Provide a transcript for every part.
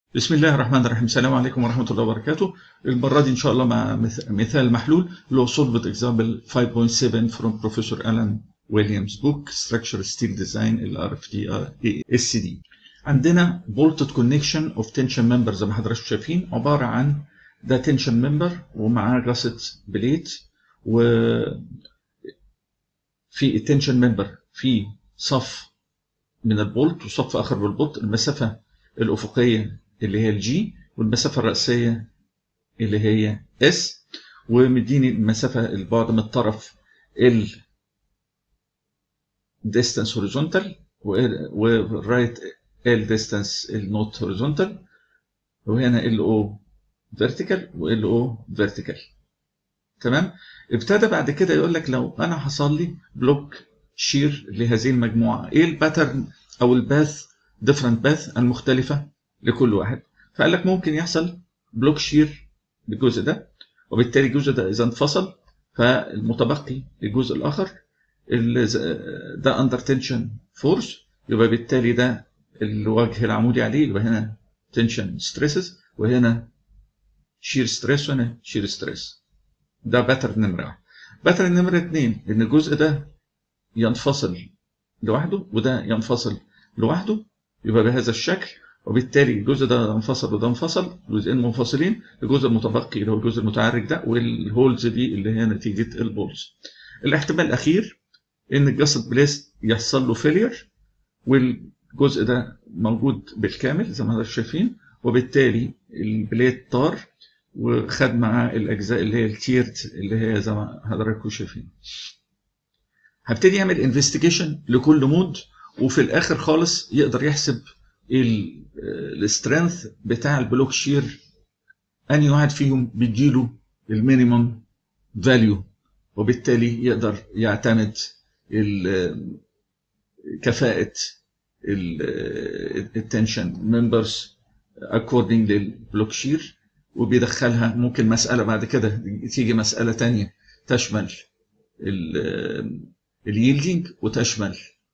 بسم الله الرحمن الرحيم السلام عليكم ورحمة الله وبركاته المرة دي إن شاء الله مع مث- مثال محلول اللي هو solved example 5.7 from Professor Alan Williams book Structure Steel Design ال RFD SCD عندنا bolted connection of tension member زي ما حضراتكم شايفين عبارة عن ده tension member ومعاه جاسة بليت و في التنشن ممبر في صف من البولت وصف آخر بالبولت المسافة الأفقية اللي هي الجي والمسافة الرأسية اللي هي اس ومديني المسافة البعد من الطرف ال distance horizontal والرايت ال distance النوت horizontal وهنا ال او vertical وال او vertical تمام ابتدى بعد كده يقول لك لو انا حصل لي بلوك شير لهذه المجموعه ايه الباترن او الباث ديفرنت باث المختلفه لكل واحد فقال لك ممكن يحصل بلوك شير للجزء ده وبالتالي الجزء ده اذا انفصل فالمتبقي الجزء الاخر اللي ده اندر تنشن فورس يبقى بالتالي ده الوجه العمودي عليه يبقى هنا تنشن ستريسز وهنا شير ستريس وهنا شير ستريس ده باترن نمرة واحد باترن نمرة اتنين ان الجزء ده ينفصل لوحده وده ينفصل لوحده يبقى بهذا الشكل وبالتالي الجزء ده انفصل وده انفصل جزئين منفصلين الجزء المتبقي اللي هو الجزء المتعرج ده والهولز دي اللي هي نتيجة البولز الاحتمال الأخير إن الجسد بليس يحصل له فيلير والجزء ده موجود بالكامل زي ما حضرتك شايفين وبالتالي البليت طار وخد معاه الأجزاء اللي هي التيرت اللي هي زي ما حضراتكم شايفين هبتدي يعمل انفستيجيشن لكل مود وفي الاخر خالص يقدر يحسب السترينث بتاع البلوك شير انهي واحد فيهم بيديله المينيمم فاليو وبالتالي يقدر يعتمد كفاءة التنشن ممبرز according للبلوك شير وبيدخلها ممكن مسألة بعد كده تيجي مسألة تانية تشمل اليلدينج وتشمل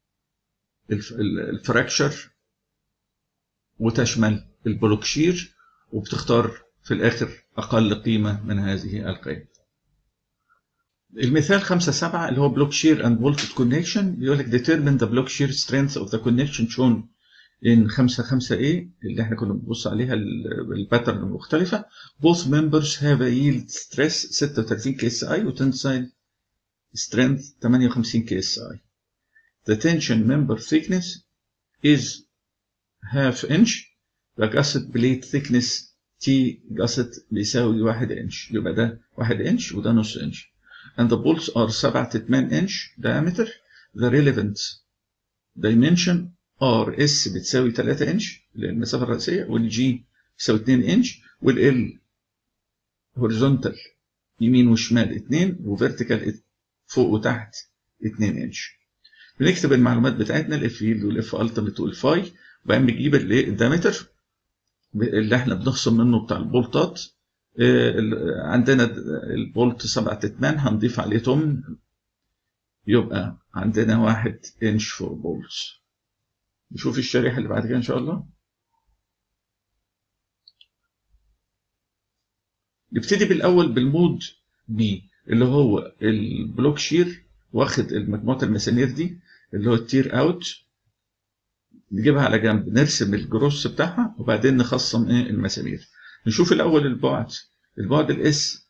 الفراكشر وتشمل البلوكشير وبتختار في الآخر أقل قيمة من هذه القيم المثال 5 7 اللي هو بلوك شير اند فولتد كونكشن بيقول لك determine the block shear strength of the connection shown in 5 5 a اللي احنا كنا بنبص عليها الباترن المختلفة both members have a yield stress 36 KSI و tensile strength 58 KSI the tension member thickness is half inch the gusset plate thickness T gusset بيساوي 1 inch يبقى ده 1 inch وده نص inch and the bolts are 7 8 inch diameter the relevant dimension R S بتساوي 3 inch اللي هي المسافة الرئيسية والجي بتساوي 2 inch والال horizontal يمين وشمال 2 وفيرتيكال فوق وتحت 2 انش بنكتب المعلومات بتاعتنا الاف يلد والاف التيميت والفاي وبعدين بنجيب الدايمتر اللي احنا بنخصم منه بتاع البولتات عندنا البولت 7 تتمان هنضيف عليه تمن يبقى عندنا واحد انش فور بولتس نشوف الشريحة اللي بعد كده ان شاء الله نبتدي بالاول بالمود بي اللي هو البلوك شير واخد المجموعة المسامير دي اللي هو التير اوت نجيبها على جنب نرسم الجروس بتاعها وبعدين نخصم ايه المسامير نشوف الاول البعد البعد الاس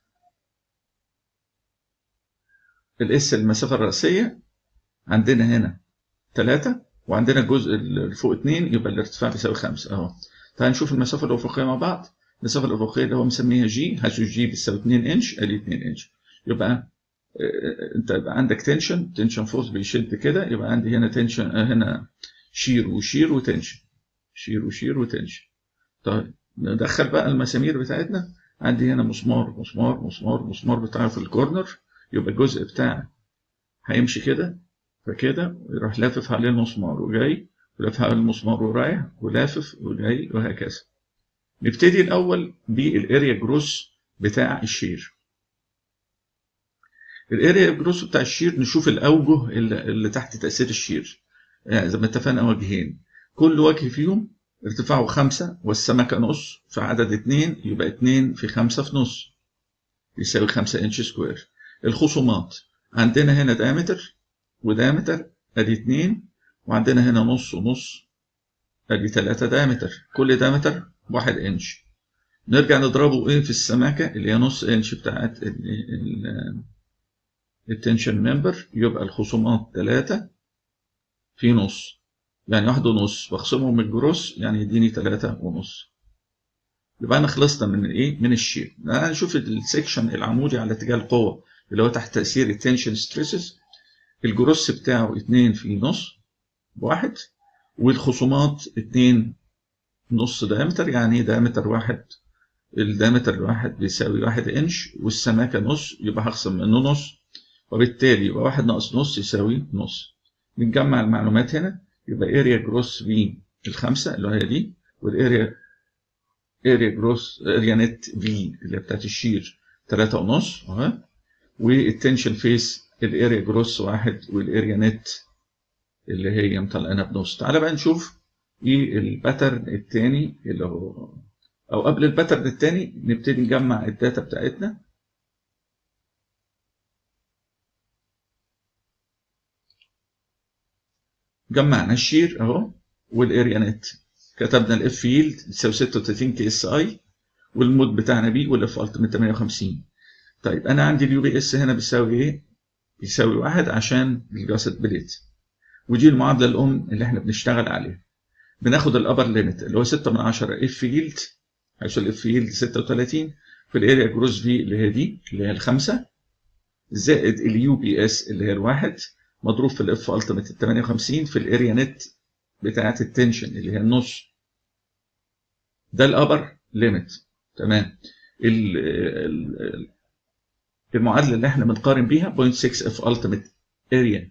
الاس المسافة الرئيسية عندنا هنا 3 وعندنا الجزء اللي فوق 2 يبقى الارتفاع بيساوي 5 اهو تعال نشوف المسافة الأفقية مع بعض المسافة الأفقية اللي هو مسميها جي حيث جي بتساوي 2 انش ادي 2 انش يبقى انت يبقى عندك تنشن تنشن فورس بيشد كده يبقى عندي هنا تنشن هنا شير وشير وتنشن شير وشير وتنشن طيب ندخل بقى المسامير بتاعتنا عندي هنا مسمار مسمار مسمار مسمار بتاعه في الكورنر يبقى الجزء بتاع هيمشي كده فكده ويروح لافف عليه المسمار وجاي ولافف عليه المسمار ورايح ولافف وجاي وهكذا نبتدي الأول بالاريا جروس بتاع الشير الاريا جروس بتاع الشير نشوف الاوجه اللي, اللي تحت تاثير الشير يعني زي ما اتفقنا وجهين كل وجه فيهم ارتفاعه خمسة والسمكة نص فعدد اتنين يبقى اتنين في خمسة في نص يساوي خمسة انش سكوير الخصومات عندنا هنا دايمتر ودايمتر ادي اتنين وعندنا هنا نص ونص ادي تلاتة دايمتر كل دايمتر واحد انش نرجع نضربه ايه في السماكة اللي هي نص انش بتاعت التنشن ممبر يبقى الخصومات تلاتة في نص يعني واحد ونص بخصمهم من الجروس يعني يديني تلاتة ونص يبقى انا خلصنا من ايه من الشير انا نشوف السكشن العمودي على اتجاه القوة اللي هو تحت تأثير التنشن ستريسز الجروس بتاعه اتنين في نص بواحد والخصومات اتنين نص دايمتر يعني دايمتر واحد الدايمتر الواحد بيساوي واحد انش والسماكة نص يبقى هخصم منه نص وبالتالي يبقى واحد ناقص نص يساوي نص بنجمع المعلومات هنا يبقى اريا جروس في الخمسة اللي هي دي والاريا اريا جروس اريا نت في اللي بتاعت الشير تلاتة ونص اهو والتنشن فيس الاريا جروس واحد والاريا نت اللي هي مطلقنا بنص تعالى بقى نشوف ايه الباترن التاني اللي هو او قبل الباترن التاني نبتدي نجمع الداتا بتاعتنا جمعنا الشير اهو والاريا نت كتبنا الاف فيلد تساوي 36 كي اس اي والمود بتاعنا بي والاف التيميت 58 طيب انا عندي اليو بي اس هنا بيساوي ايه؟ بيساوي واحد عشان الجاسد بليت ودي المعادله الام اللي احنا بنشتغل عليها بناخد الابر ليميت اللي هو 6 من 10 اف فيلد حيث الاف فيلد 36 في الاريا جروس في اللي هي دي اللي هي الخمسه زائد اليو بي اس اللي هي الواحد مضروب في الاف التيميت 58 في الاريا نت بتاعت التنشن اللي هي النص ده الابر ليميت تمام المعادله اللي احنا بنقارن بيها 0.6 اف التيميت اريا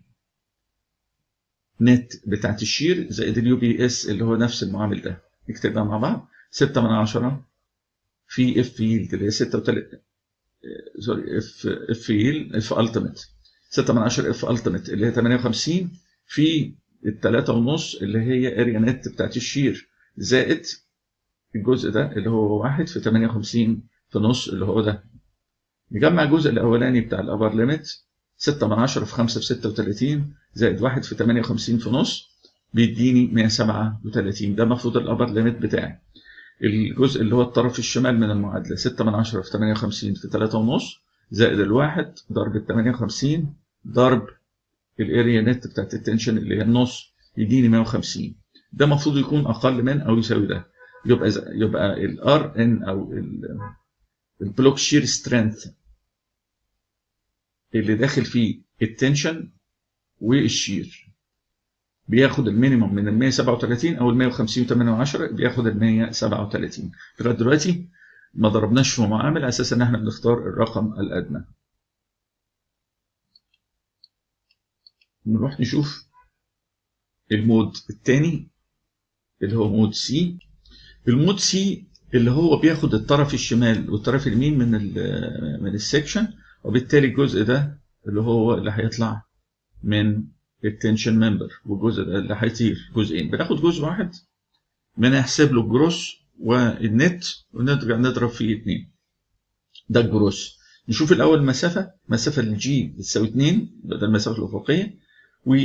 نت بتاعت الشير زائد اليو بي اس اللي هو نفس المعامل ده نكتبها مع بعض 6 من 10 في اف فيلد اللي هي 36 سوري اف اف فيل اف التيميت 6 من 10 اف التيميت اللي هي 58 في التلاتة ونص اللي هي اريا نت بتاعت الشير زائد الجزء ده اللي هو واحد في 58 في نص اللي هو ده نجمع الجزء الاولاني بتاع الابر ليميت 6 من 10 في 5 في 36 زائد 1 في 58 في نص بيديني 137 ده المفروض الابر ليميت بتاعي الجزء اللي هو الطرف الشمال من المعادله 6 من 10 في 58 في 3 ونص زائد الواحد ضرب ال 58 ضرب الاريا نت بتاعت التنشن اللي هي النص يديني 150 ده المفروض يكون اقل من او يساوي ده يبقى يبقى الار ان او البلوك شير سترينث اللي داخل فيه التنشن والشير بياخد المينيموم من ال 137 او ال 150 و8 بياخد ال 137 لغايه دلوقتي ما ضربناش في معامل على اساس ان احنا بنختار الرقم الادنى نروح نشوف المود الثاني اللي هو مود سي المود سي اللي هو بياخد الطرف الشمال والطرف اليمين من ال من السكشن وبالتالي الجزء ده اللي هو اللي هيطلع من التنشن ممبر والجزء ده اللي هيطير جزئين بناخد جزء واحد بنحسب له الجروس والنت ونرجع نضرب فيه اتنين ده الجروس نشوف الاول المسافه مسافه الجي بتساوي 2 بدل المسافه الافقيه و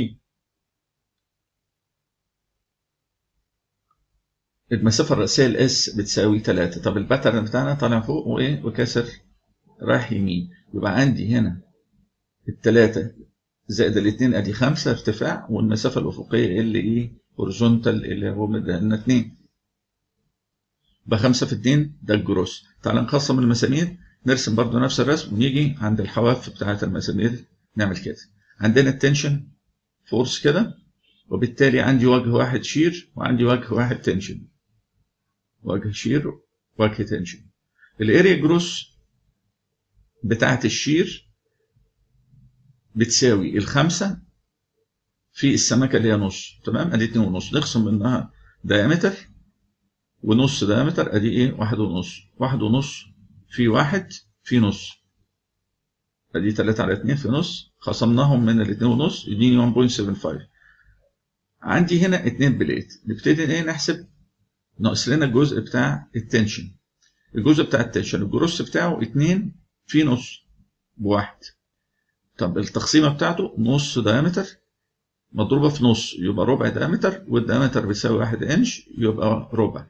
المسافة الرئيسية الاس بتساوي 3 طب الباترن بتاعنا طالع فوق وايه وكسر رايح يمين يبقى عندي هنا التلاتة زائد الاتنين ادي خمسة ارتفاع والمسافة الأفقية اللي ايه هوريزونتال اللي هو مدينا اتنين يبقى خمسة في اتنين ده الجروس تعال نقسم المسامير نرسم برضو نفس الرسم ونيجي عند الحواف بتاعة المسامير نعمل كده عندنا التنشن فورس كده وبالتالي عندي وجه واحد شير وعندي وجه واحد تنشن وجه شير وجه تنشن الاريا جروس بتاعة الشير بتساوي الخمسة في السمكة اللي هي نص تمام ادي اتنين ونص نقسم منها دايمتر ونص دايمتر ادي ايه واحد ونص واحد ونص في واحد في نص ادي تلاتة على اتنين في نص خصمناهم من الاتنين ونص يديني 1.75 عندي هنا اتنين بليت نبتدي ايه نحسب ناقص لنا الجزء بتاع التنشن الجزء بتاع التنشن الجروس بتاعه 2 في نص بواحد طب التقسيمه بتاعته نص دايمتر مضروبه في نص يبقى ربع دايمتر والدايمتر بيساوي 1 انش يبقى ربع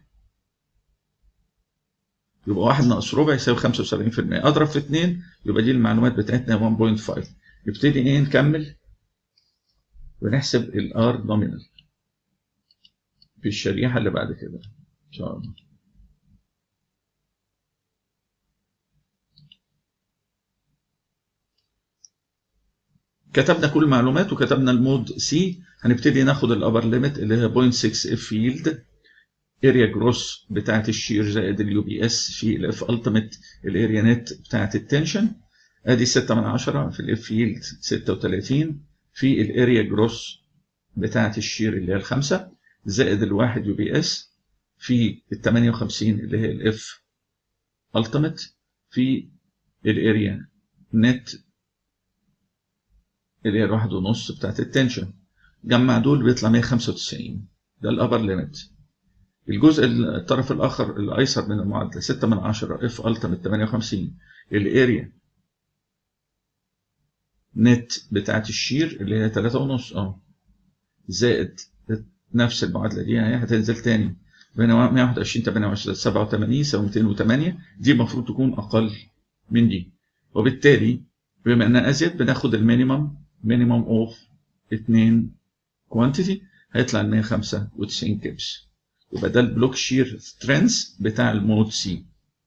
يبقى 1 ناقص ربع يساوي 75% اضرب في 2 يبقى دي المعلومات بتاعتنا 1.5 نبتدي ايه نكمل ونحسب الار نومينال في الشريحه اللي بعد كده ان شاء الله كتبنا كل المعلومات وكتبنا المود سي هنبتدي ناخد الابر ليميت اللي هي 0.6 اف يلد اريا جروس بتاعت الشير زائد اليو بي اس في الاف التيميت الاريا نت بتاعت التنشن ادي 6 من 10 في الاف يلد 36 في الاريا جروس بتاعت الشير اللي هي الخمسه زائد الواحد يو بي اس في ال 58 اللي هي الاف التيميت في الاريا نت اللي هي الواحد ونص بتاعت التنشن جمع دول بيطلع 195 ده الابر ليميت الجزء الطرف الاخر الايسر من المعادله 6 من 10 اف التيميت 58 الاريا نت بتاعت الشير اللي هي 3 ونص اه زائد نفس المعادله دي اهي هتنزل تاني بين 121 28 87 يساوي 208 دي المفروض تكون اقل من دي وبالتالي بما انها ازيد بناخد المينيمم مينيمم اوف 2 كوانتيتي هيطلع ال 195 كبس يبقى ده البلوك شير سترينث بتاع المود سي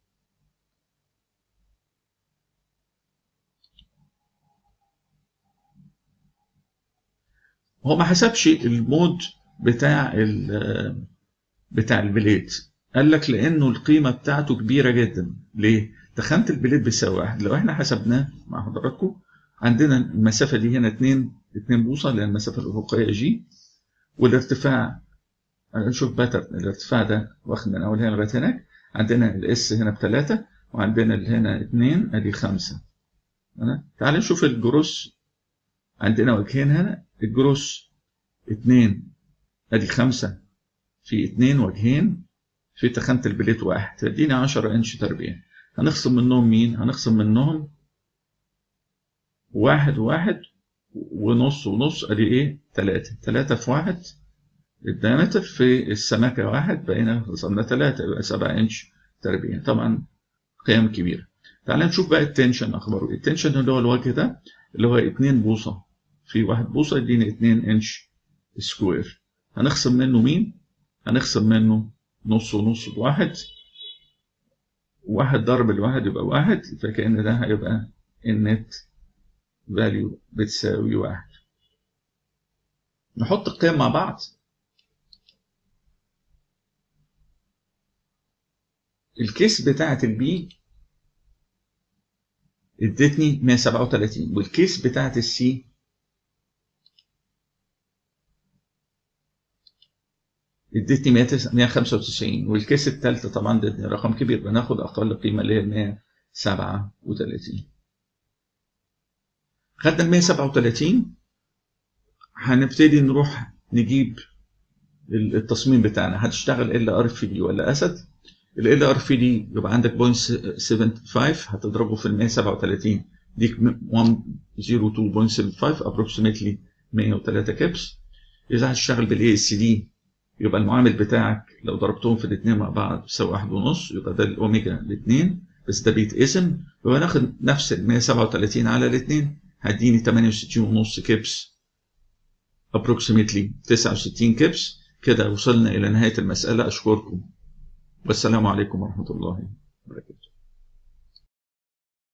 هو ما حسبش المود بتاع ال بتاع البليد قال لك لانه القيمه بتاعته كبيره جدا ليه تخانه البليد بيساوي واحد لو احنا حسبناه مع حضراتكم عندنا المسافه دي هنا 2 2 بوصه اللي هي المسافه الافقيه جي والارتفاع نشوف باترن الارتفاع ده واخد من اول هنا لغايه هناك عندنا الاس هنا بثلاثه وعندنا اللي هنا 2 ادي 5 تعال نشوف الجروس عندنا وجهين هنا الجروس 2 ادي 5 في 2 وجهين في تخانة البليت واحد تديني 10 انش تربيع هنخصم منهم مين؟ هنخصم منهم واحد وواحد ونص ونص ادي ايه؟ تلاتة تلاتة في واحد الدايمتر في السماكة واحد بقينا خصمنا تلاتة يبقى سبعة انش تربيع طبعا قيم كبيرة تعال نشوف بقى التنشن اخباره ايه التنشن اللي هو الوجه ده اللي هو 2 بوصة في واحد بوصة يديني 2 انش سكوير هنخصم منه مين؟ هنخصم منه نص ونص بواحد واحد ضرب الواحد يبقى واحد فكأن ده هيبقى النت فاليو بتساوي واحد نحط القيم مع بعض الكيس بتاعت البي ادتني 137 والكيس بتاعت السي ادتني 195 والكيس الثالثه طبعا ادتني رقم كبير بناخد اقل قيمه اللي هي 137 خدنا ال 137 هنبتدي نروح نجيب التصميم بتاعنا هتشتغل ال ار في دي ولا اسد ال ار في دي يبقى عندك 0.75 هتضربه في ال 137 ديك 102.75 approximately 103 كبس اذا هتشتغل بالاي اس دي يبقى المعامل بتاعك لو ضربتهم في الاثنين مع بعض بيساوي واحد ونص يبقى ده الاوميجا الاثنين بس ده بيتقسم يبقى ناخد نفس ال 137 على الاثنين هديني 68 ونص كبس approximately 69 كبس كده وصلنا إلى نهاية المسألة أشكركم والسلام عليكم ورحمة الله وبركاته